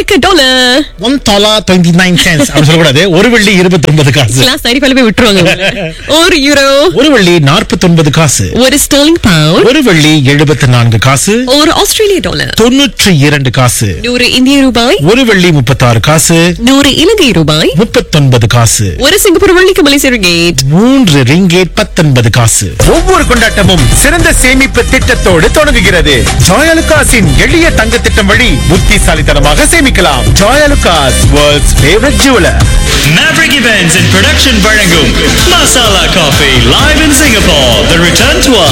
அமெரிக்க dollar one dollar twenty nine cents அப்படி சொல்லக்கூடாது ஒரு வெள்ளி இருபத்தி ஒன்பது காசு எல்லாம் சரி பல போய் விட்டுருவாங்க உங்களை. ஒரு யூரோ ஒரு வெள்ளி நாற்பத்தி ஒன்பது காசு ஒரு ஸ்டர்லிங் பவுண்ட் ஒரு வெள்ளி எழுபத்தி நான்கு காசு ஒரு ஆஸ்திரேலிய டாலர் தொண்ணூற்றி இரண்டு காசு நூறு இந்திய ரூபாய் ஒரு வெள்ளி முப்பத்தாறு காசு நூறு இலங்கை ரூபாய் முப்பத்தொன்பது காசு ஒரு சிங்கப்பூர் வள்ளிக்கு மலேசிய ரிங்கேட் மூன்று ரிங்கேட் பத்தொன்பது காசு ஒவ்வொரு கொண்டாட்டமும் சிறந்த சேமிப்பு திட்டத்தோடு தொடங்குகிறது ஜாயலுகாஸின் எளிய தங்க திட்டம் வழி புத்திசாலித்தனமாக சேமிக்கலாம் Joyalukkas world's favourite jeweller Maverick Events and Production வழங்கும் Masala Coffee live in Singapore The Return Tour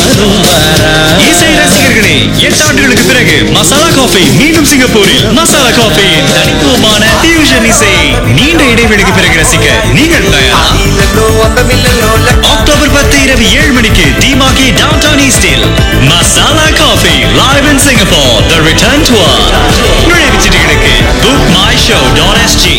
இசை ரசிகர்களே எட்டு ஆண்டுகளுக்கு பிறகு மசாலா காஃபி மீண்டும் சிங்கப்பூரில் மசாலா காஃபி தனித்துவமான fusion இசை நீண்ட இடைவெளிக்கு பிறகு ரசிக்க நீங்கள் தயாரா அக்டோபர் பத்து இரவு ஏழு மணிக்கு டிமாகி டவுன் டவுன் ஈஸ்டில் masala coffee live in Singapore the return tour நுழைவுச் சீட்டுகளுக்கு book my show dot SG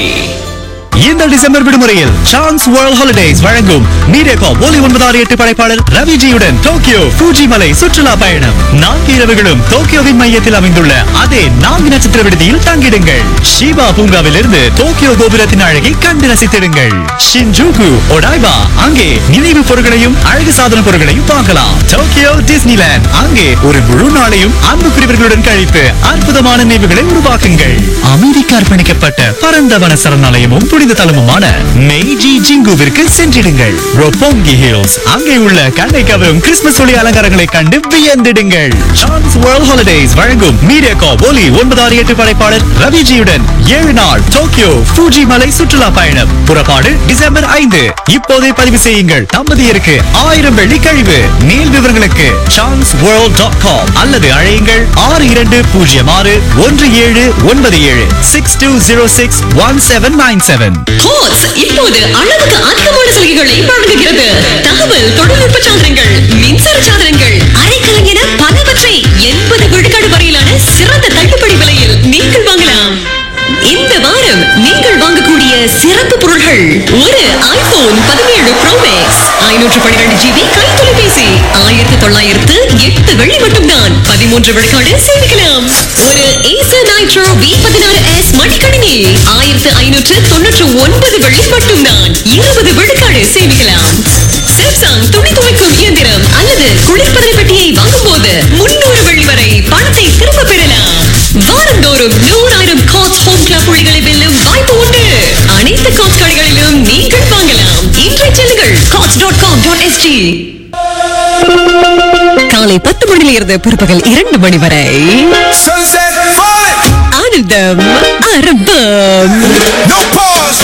இந்த டிசம்பர் விடுமுறையில் சான்ஸ் வேர்ல்ட் ஹாலிடேஸ் வழங்கும் மீடியாகாம் ஒலி ஒன்பதாறு எட்டு படைப்பாளர் ரவிஜியுடன் டோக்கியோ ஃபூஜி மலை சுற்றுலா பயணம் நான்கு இரவுகளும் டோக்கியோவின் மையத்தில் அமைந்துள்ள அதே நான்கு நட்சத்திர விடுதியில் தங்கிடுங்கள் ஷிபா பூங்காவிலிருந்து டோக்கியோ கோபுரத்தின் அழகை கண்டு ரசித்திடுங்கள் ஷின்ஜூகு ஒடாய்பா அங்கே நினைவு பொருட்களையும் அழகு சாதன பொருட்களையும் பார்க்கலாம் டோக்கியோ டிஸ்னிலேண்ட் அங்கே ஒரு முழு நாளையும் அன்புக்குரியவர்களுடன் கழித்து அற்புதமான நினைவுகளை உருவாக்குங்கள் அமெரிக்க அர்ப்பணிக்கப்பட்ட பரந்த வன சரணாலயமும் புனித தலமுமான மெய்ஜி ஜிங்குவிற்கு சென்றிடுங்கள் ரொப்போங்கி ஹில்ஸ் அங்கே உள்ள கண்ணை கவரும் கிறிஸ்துமஸ் ஒளி அலங்காரங்களை கண்டு வியந்திடுங்கள் சான்ஸ் வேர்ல்ட் ஹாலிடேஸ் வழங்கும் மீடியா கா ஒலி ஒன்பதாறு எட்டு படைப்பாளர் ரவிஜியுடன் ஏழு நாள் டோக்கியோ ஃபூஜி மலை சுற்றுலா பயணம் புறப்பாடு டிசம்பர் ஐந்து இப்போதே பதிவு செய்யுங்கள் தம்பதியருக்கு ஆயிரம் வெள்ளி கழிவு மேல் விவரங்களுக்கு சான்ஸ் வேர்ல்ட் டாட் காம் அல்லது அழையுங்கள் ஆறு இரண்டு பூஜ்ஜியம் ஆறு ஒன்று ஏழு ஒன்பது ஏழு six two zero six one seven nine seven Courts இப்போது அளவுக்கு அதிகமான சலுகைகளை வழங்குகிறது தகவல் தொழில்நுட்ப சாதனங்கள் மின்சார சாதனங்கள் அரைக்கலம் என பலவற்றை எண்பது விழுக்காடு வரையிலான சிறந்த தள்ளுபடி விலையில் நீங்கள் வாங்கலாம் இந்த வாரம் நீங்கள் வாங்கக்கூடிய சிறப்பு பொருள்கள் ஒரு ஐபோன் பதினேழு ப்ரோ மேக்ஸ் ஐநூற்று பன்னிரண்டு ஜிபி கைத்தொலைபேசி ஆயிரத்தி தொள்ளாயிரத்து எட்டு வெள்ளி மட்டும்தான் பதிமூன்று விழுக்காடு சேமிக்கலாம் ஒரு Acer Nitro V16 S மடிக்கணினி ஆயிரத்து ஐநூற்று தொன்னூற்று ஒன்பது வெள்ளி மட்டும்தான் இருபது விழுக்காடு சேமிக்கலாம் சாம்சங் துணி துவைக்கும் இயந்திரம் அல்லது குளிர்பதன பெட்டியை வாங்கும் போது முன்னூறு வெள்ளி வரை பணத்தை திரும்ப பெறலாம் வாரந்தோறும் நூறாயிரம் காட்ஸ் ஹோம் கிளப் புள்ளிகளை வெல்லும் வாய்ப்பு உண்டு அனைத்து காட்ஸ் கடைகளிலும் நீங்கள் வாங்கலாம் இன்றைய செல்லுங்கள் Courts dot com dot SG காலை பத்து மணியிலிருந்து பிற்பகல் இரண்டு மணி வரை Sunset falling, ஆனந்தம் அரபம் no pause.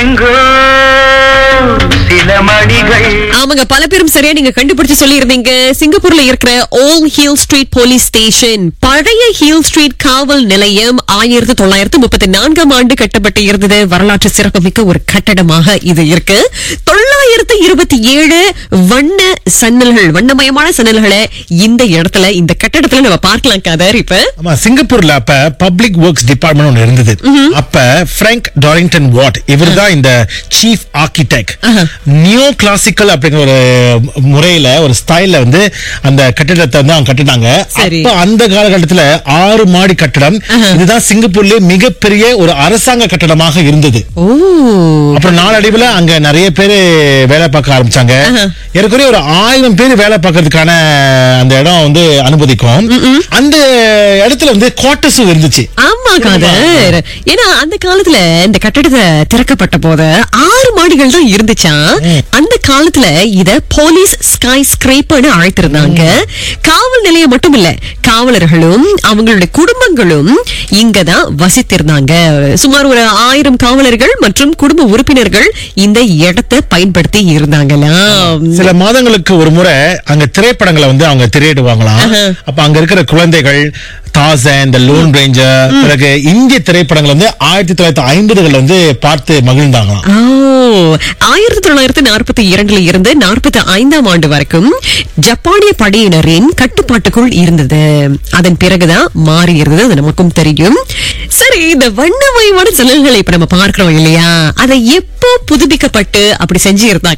ஆமாங்க பல பேரும் சரியா நீங்க கண்டுபிடிச்சு சொல்லியிருந்தீங்க சிங்கப்பூர்ல இருக்கிற Old Hill Street Police Station பழைய ஹில் ஸ்ட்ரீட் காவல் நிலையம் ஆயிரத்தி தொள்ளாயிரத்தி முப்பத்தி நான்காம் ஆண்டு கட்டப்பட்டு இருந்தது வரலாற்று சிறப்புமிக்க ஒரு கட்டடமாக இது இருக்கு தொள்ளாயிரத்தி இருபத்தி ஏழு வண்ண சன்னல்கள் வண்ணமயமான சன்னல்களை இந்த இடத்துல இந்த கட்டடத்துல நம்ம பார்க்கலாம் கதர் இப்ப ஆமா சிங்கப்பூர்ல அப்ப பப்ளிக் ஒர்க்ஸ் டிபார்ட்மெண்ட் ஒன்னு இருந்தது அப்ப பிராங்க் டாரிங்டன் வாட் இவர்தான் இந்த சீஃப் ஆர்கிடெக்ட் நியோ கிளாசிக்கல் அப்படிங்கிற ஒரு முறையில ஒரு ஸ்டைல்ல வந்து அந்த கட்டிடத்தை வந்து அவங்க கட்டினாங்க சரி. அப்ப அந்த காலகட்டத்துல ஆறு மாடி கட்டடம் இதுதான் சிங்கப்பூர்லயே மிகப்பெரிய ஒரு அரசாங்க கட்டடமாக இருந்தது ஓ அப்புறம் நாளடைவுல அங்க நிறைய பேரு வேலை பார்க்க ஆரம்பிச்சாங்க ஏற்கனவே ஒரு ஆயிரம் பேர் வேலை பார்க்கறதுக்கான அந்த இடம் வந்து அனுமதிக்கும் அந்த இடத்துல வந்து குவார்டர்ஸும் இருந்துச்சு ஆமா காதர் ஏன்னா அந்த காலத்துல இந்த கட்டடத்தை திறக்கப்பட்ட போது ஆறு மாடிகள் தான் இருந்துச்சா அந்த காலத்துல இத போலீஸ் ஸ்கை ஸ்கிரேப்பர்னு அழைத்திருந்தாங்க காவல் நிலையம் மட்டும் இல்ல காவலர்களும் அவங்களுடைய குடும்பங்களும் இங்கதான் வசித்திருந்தாங்க சுமார் ஒரு ஆயிரம் காவலர்கள் மற்றும் குடும்ப உறுப்பினர்கள் இந்த இடத்தை பயன்படுத்தி இருந்தாங்களாம் சில மாதங்களுக்கு ஒரு முறை அங்க திரைப்படங்களை வந்து அவங்க திரையிடுவாங்களாம் அப்ப அங்க இருக்கிற குழந்தைகள் தாசன் இந்த லோன் ரேஞ்சர் பிறகு இந்திய திரைப்படங்கள் வந்து ஆயிரத்தி தொள்ளாயிரத்தி ஐம்பதுகள்ல வந்து பார்த்து மகிழ்ந்தாங்களாம் ஓ ஆயிரத்தி தொள்ளாயிரத்தி நாற்பத்தி இரண்டுல இருந்து நாற்பத்தி ஐந்தாம் ஆண்டு வரைக்கும் ஜப்பானிய படையினரின் கட்டுப்பாட்டுக்குள் இருந்தது அதன் பிறகுதான் மாறி இருந்தது அது நமக்கும் தெரியும் சரி இந்த வண்ணமயமான சலல்களை இப்ப நம்ம பார்க்கிறோம் இல்லையா அதை எப்போ புதுப்பிக்கப்பட்டு அப்படி செஞ்சு இருந்தாங்கன்னா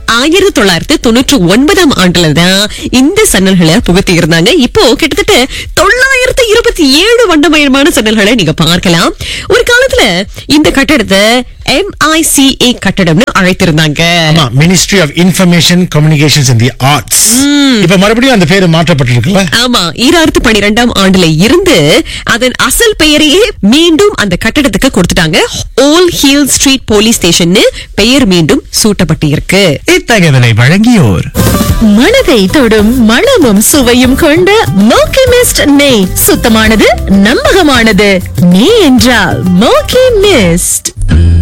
ஆயிரத்தி தொள்ளாயிரத்தி தொண்ணூற்றி ஒன்பதாம் ஆண்டுல தான் இந்த சன்னல்களை புகுத்தி இருந்தாங்க இப்போ கிட்டத்தட்ட தொள்ளாயிரத்தி இருபத்தி ஏழு வண்டமயமான சன்னல்களை நீங்க பார்க்கலாம் ஒரு காலத்துல இந்த கட்டடத்தை எம்ஐசிஏ கட்டடம்னு அழைத்திருந்தாங்க ஆமா Ministry of Information Communications and the Arts இப்ப மறுபடியும் அந்த பேரு மாற்றப்பட்டிருக்குல்ல ஆமா ஈராயிரத்து பனிரெண்டாம் ஆண்டுல இருந்து அதன் அசல் பெயரையே மீண்டும் அந்த கட்டடத்துக்கு கொடுத்துட்டாங்க Old Hill Street Police Station பெயர் மீண்டும் சூட்டப்பட்டு இருக்கு இத்தகவலை வழங்கியோர் மனதை தொடும் மணமும் சுவையும் கொண்ட மோக்கி மிஸ்ட் நெய் சுத்தமானது நம்பகமானது நெய் என்றால் மோக்கி மிஸ்ட்